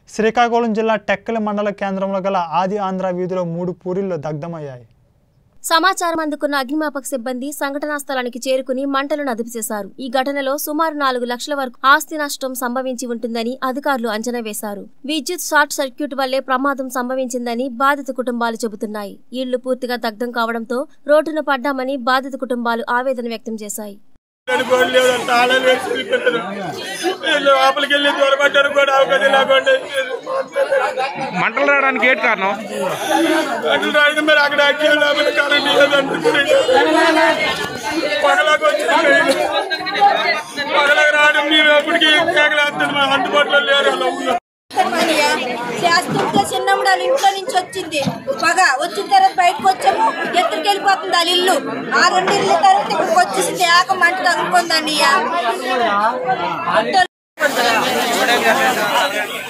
శ్రీకాకుళం జిల్లా టెక్కలి మండల కేంద్రంలో గల ఆది ఆంధ్ర వీధిలో మూడు పూరిళ్లు దగ్ధమయ్యాయి సమాచారం అందుకున్న అగ్నిమాపక సిబ్బంది సంఘటనా స్థలానికి చేరుకుని మంటలను అదుపు చేశారు ఈ ఘటనలో సుమారు నాలుగు లక్షల వరకు ఆస్తి నష్టం సంభవించి ఉంటుందని అధికారులు అంచనా వేశారు విద్యుత్ షార్ట్ సర్క్యూట్ వల్లే ప్రమాదం సంభవించిందని బాధిత కుటుంబాలు చెబుతున్నాయి ఇళ్లు పూర్తిగా దగ్ధం కావడంతో రోడ్డున పడ్డామని బాధిత కుటుంబాలు ఆవేదన వ్యక్తం చేశాయి అనుకోని లేదు తాళాలు వేసి పెట్టారు వీళ్ళు లోపలికి వెళ్ళి దూరపడ్డారు కూడా అవకాశం లేకుండా మంటలు రావడానికి ఏంటి కారణం అటు రాడికి మరి అక్కడ అగ్గి లోపల కరెంట్ లేదంటున్నారు పగలకు వచ్చి పగలకు రావడం మేము ఎప్పటికీ కేకలేస్తాం మా అందుబాటులో లేరు అలా ఉన్నాం అయ్యా, చేస్తుంటే చిన్నప్పుడు వాళ్ళ ఇంట్లో నుంచి వచ్చింది పగ వచ్చిన తర్వాత బయటకు వచ్చాము ఎత్తుకి వెళ్ళిపోతుంది వాళ్ళ ఇల్లు ఆ రెండు ఇల్లు తర్వాత ఇక్కడికి వచ్చేసింది ఏక మంట తగ్గుకుందండి అయ్యా